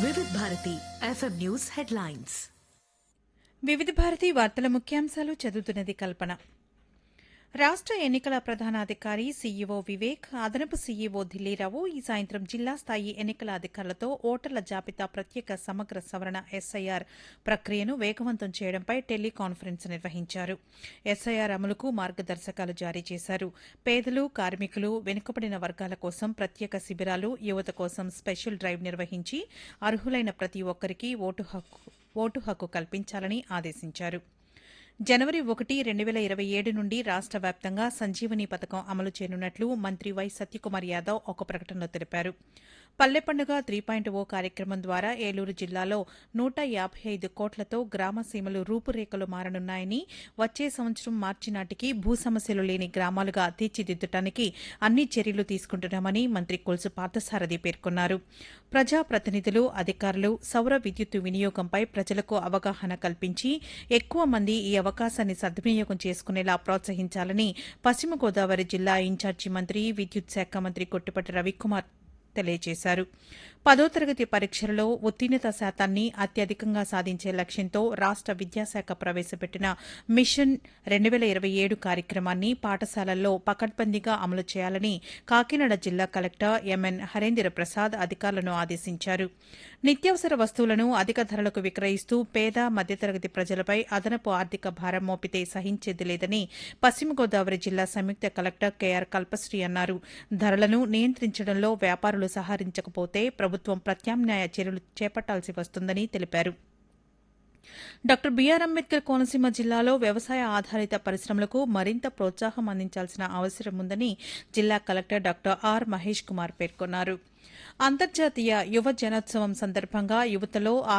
వివిధ Bharati FM news headlines వివిధ భారతి వార్తల ముఖ్యాంశాలు చదువుతున్నది కల్పన రాష్ట్ర ఎన్నికల ప్రధానాధికారి సీఈఓ వివేక్ అదనపు సీఈఓ ఢిల్లీరావు ఈ సాయంత్రం జిల్లా స్థాయి ఎన్నికల అధికారులతో ఓటర్ల జాబితా ప్రత్యేక సమగ్ర సవరణ ఎస్ఐఆర్ ప్రక్రియను వేగవంతం చేయడంపై టెలికాన్ఫరెన్స్ నిర్వహించారు ఎస్ఐఆర్ అమలుకు మార్గదర్శకాలు జారీ చేశారు పేదలు కార్మికులు వెనుకబడిన వర్గాల కోసం ప్రత్యేక శిబిరాలు యువత కోసం స్పెషల్ డ్రైవ్ నిర్వహించి అర్హులైన ప్రతి ఒక్కరికి ఓటు హక్కు ఓటు హక్కు కల్పించాలని ఆదేశించారు జనవరి ఒకటి రెండు వేల ఇరవై ఏడు నుండి రాష్ట్ర వ్యాప్తంగా సంజీవని పథకం అమలు చేయనున్నట్లు మంత్రి వై సత్యకుమార్ యాదవ్ ఒక ప్రకటనలో తెలిపారు పల్లె పండుగ త్రీ పాయింట్ ఓ కార్యక్రమం ద్వారా ఏలూరు జిల్లాలో నూట యాభై ఐదు కోట్లతో గ్రామ సీమలు రూపురేఖలు మారనున్నాయని వచ్చే సంవత్సరం మార్చి నాటికి భూ సమస్యలు లేని గ్రామాలుగా తీర్చిదిద్దటానికి అన్ని చర్యలు తీసుకుంటున్నామని మంత్రి కొలుసు పార్థసారథి పేర్కొన్నారు ప్రజాప్రతినిధులు అధికారులు సౌర విద్యుత్తు వినియోగంపై ప్రజలకు అవగాహన కల్పించి ఎక్కువ మంది ఈ అవకాశాన్ని సద్వినియోగం చేసుకునేలా ప్రోత్సహించాలని పశ్చిమ గోదావరి జిల్లా ఇన్ఛార్జి మంత్రి విద్యుత్ శాఖ మంత్రి కొట్టిపట్టి రవికుమార్ తెలియజేశారు పదో తరగతి పరీక్షలలో ఉత్తీర్ణత శాతాన్ని అత్యధికంగా సాధించే లక్ష్యంతో రాష్ట విద్యాశాఖ ప్రవేశపెట్టిన మిషన్ రెండు వేల ఇరవై ఏడు కార్యక్రమాన్ని పాఠశాలల్లో పకడ్బందీగా అమలు చేయాలని కాకినాడ జిల్లా కలెక్టర్ ఎంఎన్ హరేంద్ర ప్రసాద్ అధికారులను ఆదేశించారు నిత్యావసర వస్తువులను అధిక ధరలకు విక్రయిస్తూ పేద మధ్యతరగతి ప్రజలపై అదనపు ఆర్థిక భారం మోపితే సహించేది లేదని పశ్చిమ గోదావరి జిల్లా సంయుక్త కలెక్టర్ కెఆర్ కల్పశ్రీ అన్నారు ధరలను నియంత్రించడంలో వ్యాపారులు సహకరించకపోతే ప్రభుత్వం ప్రత్యామ్నాయ చర్యలు చేపట్టాల్సి వస్తుందని తెలిపారు డాక్టర్ బీఆర్ అంబేద్కర్ కోనసీమ జిల్లాలో వ్యవసాయ ఆధారిత పరిశ్రమలకు మరింత ప్రోత్సాహం అందించాల్సిన అవసరం ఉందని జిల్లా collector doctor R Mahesh Kumar పేర్కొన్నారు అంతర్జాతీయ యువ జనోత్సవం సందర్భంగా యువతలో